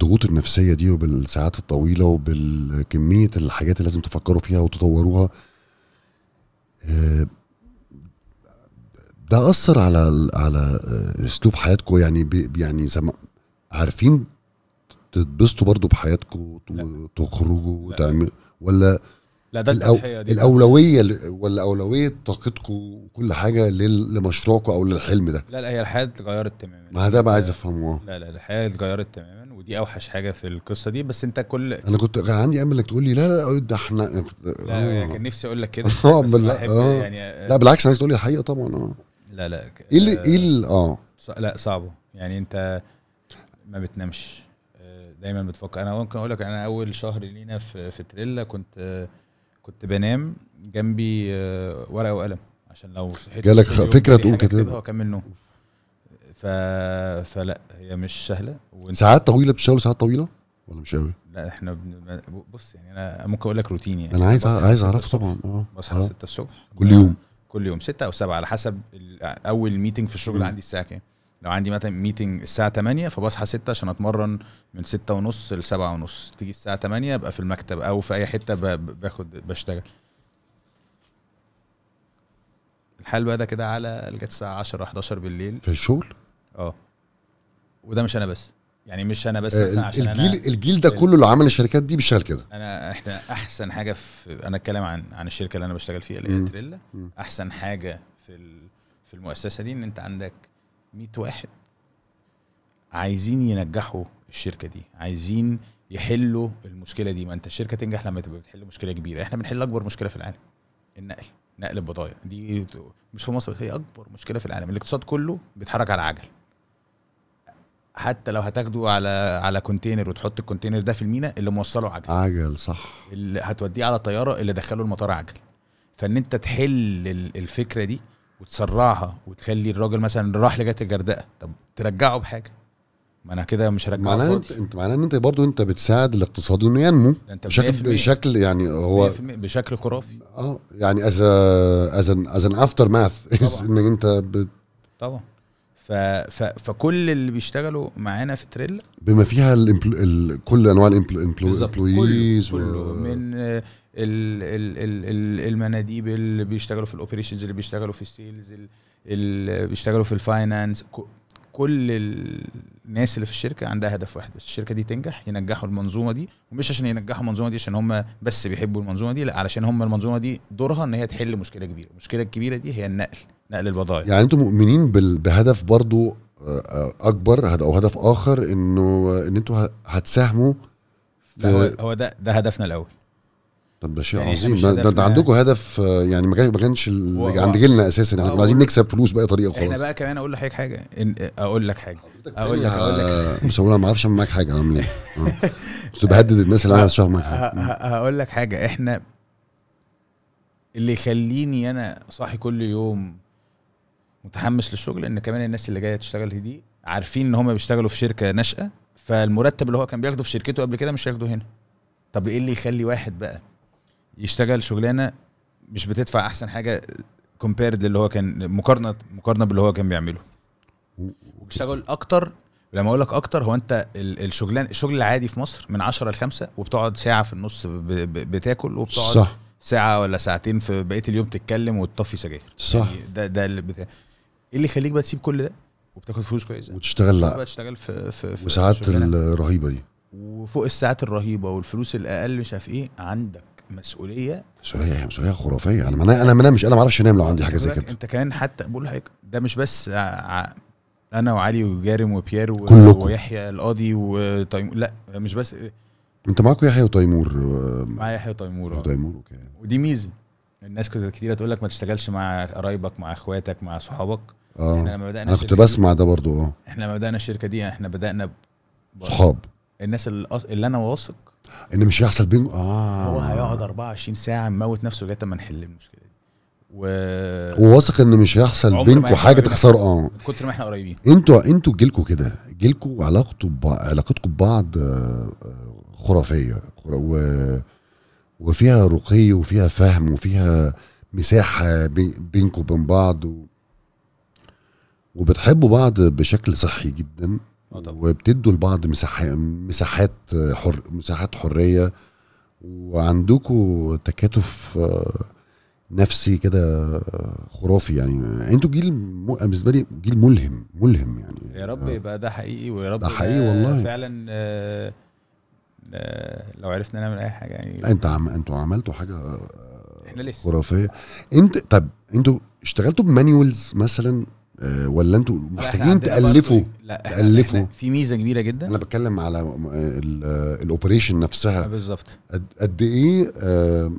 بالضغوط النفسيه دي وبالساعات الطويله وبالكميه الحاجات اللي لازم تفكروا فيها وتطوروها آه، ده اثر على على آه، اسلوب حياتكم يعني بي- يعني زي ما عارفين تتبسطوا برضو بحياتكم لا. وتخرجوا لا. وتعملوا ولا لا ده الأو... التضحية دي الاولويه ل- ولا اولويه طاقتكم وكل حاجه لل- لمشروعكم او للحلم ده لا لا هي الحياه اتغيرت تماما ما ده بقى عايز افهمه آه. لا لا الحياه اتغيرت تماما ودي اوحش حاجه في القصه دي بس انت كل انا كنت كان عندي امل انك تقول لي لا لا ده احنا لا آه. كان نفسي اقول لك كده آه، بس بال- بحب آه. يعني لا بالعكس انا عايز تقول لي الحقيقه طبعا اه لا لا ايه اللي ايه اللي- اه ص- لا صعبه يعني انت ما بتنامش آه، دايما بتفكر انا ممكن اقول لك انا اول شهر لينا في في تريلا كنت آه، كنت بنام جنبي آه، ورقه وقلم عشان لو صحيت جالك طول اليوم فكرة جالي تقوم حاجة كاتبها. أكتبها واكمل نوم ف... فلا هي مش سهله وانت ساعات طويله بتشتغلوا ساعات طويله ولا مش قوي لا احنا بن... بص يعني انا ممكن اقول لك روتين يعني انا عايز بصحى عايز 6 اعرفه الصبح. طبعا اه بصحى آه. 6 الصبح كل يوم كل يوم 6 او 7 على حسب ال- اول ميتنج في الشغل مم. عندي الساعه كام لو عندي مثلا ميتنج الساعه 8 فبصحى 6 عشان اتمرن من 6 ونص ل 7 ونص تيجي الساعه 8 ابقى في المكتب او في اي حته ب- ب- باخد بشتغل الحال بقى ده كده على لغايه الساعه 10 11 بالليل في الشغل اه وده مش انا بس يعني مش انا بس آه، مثلا عشان الجيل انا الجيل ده ال- كله اللي عمل الشركات دي بيشتغل كده انا احنا احسن حاجه في انا اتكلم عن عن الشركه اللي انا بشتغل فيها اللي مم. هي تريلا مم. احسن حاجه في ال- في المؤسسه دي ان انت عندك 100 واحد عايزين ينجحوا الشركه دي عايزين يحلوا المشكله دي ما انت الشركه تنجح لما تبقى بتحل مشكله كبيره احنا بنحل اكبر مشكله في العالم النقل نقل البضائع دي مش في مصر بس هي اكبر مشكله في العالم الاقتصاد كله بيتحرك على عجل حتى لو هتاخده على على كونتينر وتحط الكونتينر ده في المينا اللي موصله عجل عجل صح اللي هتوديه على طياره اللي دخله المطار عجل فان انت تحل ال- الفكره دي وتسرعها وتخلي الراجل مثلا اللي راح لغايه الغردقه طب ترجعه بحاجه ما انا كده مش هرجعه معناه ان انت فاضي انت معناه ان انت برضه انت بتساعد الاقتصاد انه ينمو ده انت بشكل 100% بشكل يعني هو 100% بشكل خرافي اه يعني از از از ان افتر ماث طبعا. انك انت بت- طبعا ف... ف... فكل اللي بيشتغلوا معانا في تريلا بما فيها الامبلو ال كل انواع بالظبط الامبلويز كله, كله من آه، ال ال ال ال المناديب اللي بيشتغلوا في الاوبريشنز اللي بيشتغلوا في السيلز ال- اللي بيشتغلوا في الفاينانس ك- كل الناس اللي في الشركه عندها هدف واحد بس الشركه دي تنجح ينجحوا المنظومه دي ومش عشان ينجحوا المنظومه دي عشان هم بس بيحبوا المنظومه دي لا علشان هم المنظومه دي دورها ان هي تحل مشكله كبيره المشكله الكبيره دي هي النقل نقل البضائع يعني انتم مؤمنين بال- بهدف برضو آه، آه، اكبر هد- او هدف اخر انه ان انتوا ه- هتساهموا ده هو, في هو ده ده هدفنا الاول طب ده شيء يعني إحنا عظيم مش ده, ده, ده هدفنا- عندكم هدف آه، يعني ما كانش ما كانش هو- اللي هو- عند جيلنا اساسا احنا آه، كنا هو- عايزين نكسب فلوس باي طريقه احنا خلاص بقى كمان اقول لك حاجه إن اقول لك حاجه اقول لك اقول لك آه، بس هو انا ما اعرفش اعمل معاك حاجه اعمل ايه آه. كنت بهدد الناس اللي انا هشتغل معاك ه- حاجة. ه- هقول لك حاجه احنا اللي يخليني انا صاحي كل يوم متحمس للشغل ان كمان الناس اللي جايه تشتغل دي عارفين ان هم بيشتغلوا في شركه ناشئه فالمرتب اللي هو كان بياخده في شركته قبل كده مش هياخده هنا طب ايه اللي يخلي واحد بقى يشتغل شغلانه مش بتدفع احسن حاجه كومبيرد للي هو كان مقارنه مقارنه باللي هو كان بيعمله وبيشتغل اكتر لما اقول لك اكتر هو انت ال- الشغلان الشغل العادي في مصر من 10 ل 5 وبتقعد ساعه في النص ب- ب- بتاكل وبتقعد صح ساعه ولا ساعتين في بقيه اليوم تتكلم وتطفي سجاير صح يعني ده ده اللي بتا... ايه اللي يخليك بقى تسيب كل ده وبتاخد فلوس كويسه وتشتغل بقى لا تشتغل في في, في وساعات شغلانة. الرهيبه دي وفوق الساعات الرهيبه والفلوس الاقل مش عارف ايه عندك مسؤوليه مسؤوليه مسؤوليه خرافيه انا ما انا ما انامش انا ما اعرفش انام لو عندي حاجه زي خد بالك كده انت كمان حتى بقول لحضرتك ده مش بس ع... ع... انا وعلي وجارم وبيير و... كلكم. ويحيى القاضي وتيمور لا مش بس انت معاكم يحيى وتيمور آه، معايا يحيى تيمور آه. وتيمور اوكي ودي ميزه الناس كده كتير تقول لك ما تشتغلش مع قرايبك مع اخواتك مع صحابك احنا اه لما بدانا انا كنت الشركة دي- بسمع ده برضو اه احنا لما بدانا الشركه دي احنا بدانا ب... صحاب الناس اللي, أص... اللي انا واثق ان مش هيحصل بينج اه هو هيقعد 24 ساعه مموت نفسه لغايه ما نحل المشكله دي و وواثق ان مش هيحصل عمر ما بينكم هيحصل حاجه بينكم. تخسروا اه من كتر ما احنا قريبين انتوا انتوا جيلكم كده جيلكم علاقته ببعض علاقتكم ببعض آه، آه، خرافيه خرا- و وفيها رقي وفيها فهم وفيها مساحه بي- بينكم وبين بعض و... وبتحبوا بعض بشكل صحي جدا اه طبعا وبتدوا لبعض مساحات مساحات حر مساحات حريه وعندكم تكاتف آه، نفسي كده آه، خرافي يعني انتوا جيل م... أنا بالنسبه لي جيل ملهم ملهم يعني يا رب آه، يبقى ده حقيقي ويا رب ده حقيقي والله. فعلا آه، آه، لو عرفنا نعمل اي حاجه يعني انت عم... انتوا عملتوا حاجه آه، احنا لسه خرافيه انت طب انتوا اشتغلتوا بمانيوالز مثلا آه، ولا انتوا لا، إحنا محتاجين عندنا تالفوا برضو- لا إحنا- تألفوا. إحنا في ميزه كبيره جدا انا بتكلم على الاوبريشن آه، نفسها بالظبط قد قد ايه آه،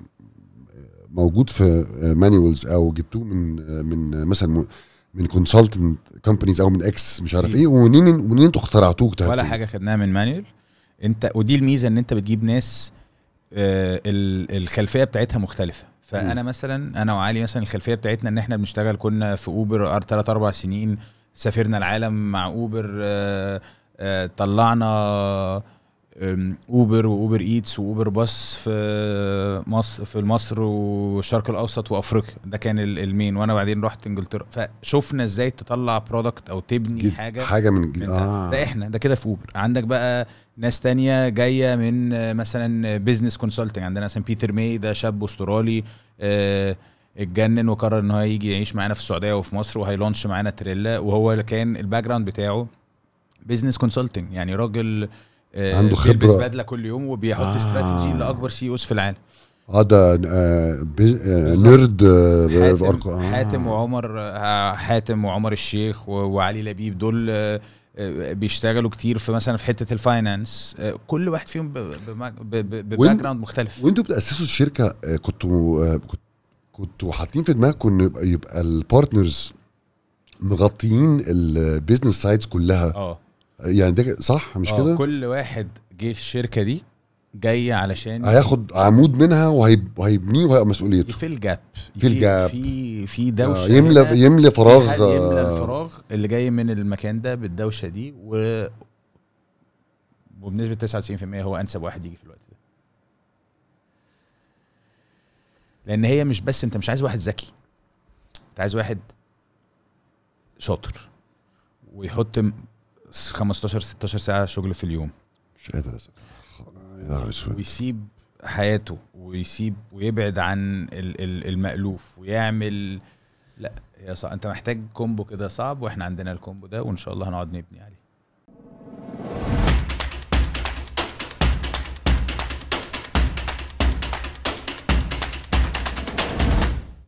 موجود في مانيوالز او جبتوه من آه، من مثلا م- من كونسلتنت كومبانيز او من اكس مش عارف زي. ايه ومنين ومنين انتوا اخترعتوه ولا اجتهدتوا؟ حاجه خدناها من مانيول انت ودي الميزه ان انت بتجيب ناس آه، ال- الخلفيه بتاعتها مختلفه فانا مثلا انا وعلي مثلا الخلفيه بتاعتنا ان احنا بنشتغل كنا في اوبر ثلاث اربع سنين سافرنا العالم مع اوبر آه، آه، طلعنا آم، اوبر واوبر ايتس واوبر باص في مصر في مصر والشرق الاوسط وافريقيا ده كان ال- المين وانا بعدين رحت انجلترا فشفنا ازاي تطلع برودكت او تبني جد- حاجه حاجه من, من جد. ده. اه ده احنا ده كده في اوبر عندك بقى ناس تانية جايه من آه، مثلا بيزنس كونسلتنج عندنا مثلا بيتر ماي ده شاب استرالي آه، اتجنن وقرر ان هو يجي يعيش معانا في السعوديه وفي مصر وهيلونش معانا تريلا وهو اللي كان الباك جراوند بتاعه بيزنس كونسلتنج يعني راجل آه، عنده بيلبس خبرة. بدله كل يوم وبيحط آه. آه. استراتيجي لاكبر سي اوز في العالم اه ده آه بز... آه بالظبط. نيرد آه حاتم, بأرقام. آه. حاتم وعمر آه، حاتم وعمر الشيخ و- وعلي لبيب دول آه، آه، بيشتغلوا كتير في مثلا في حته الفاينانس آه، كل واحد فيهم بباك وين- جراوند مختلف وانتوا بتاسسوا الشركه آه، كنتوا آه، كنت- كنتوا حاطين في دماغكم ان يبقى, يبقى البارتنرز مغطيين البيزنس سايدز كلها اه يعني ده صح مش آه، كده كل واحد جه الشركه دي جاي علشان هياخد عمود منها وهيب- وهيبنيه وهيبقى مسؤوليته يفيل جاب يفيل جاب. في في آه، دوشه يملى هنا. يملى في فراغ حد يملى آه، الفراغ اللي جاي من المكان ده بالدوشه دي و وبنسبه 99% هو انسب واحد يجي في الوقت ده لان هي مش بس انت مش عايز واحد ذكي انت عايز واحد شاطر ويحط م- 15 16 ساعه شغل في اليوم مش قادر أسأل. يا نهار اسود ويسيب حياته ويسيب ويبعد عن ال- ال- المألوف ويعمل لا يا صع... انت محتاج كومبو كده صعب واحنا عندنا الكومبو ده وان شاء الله هنقعد نبني عليه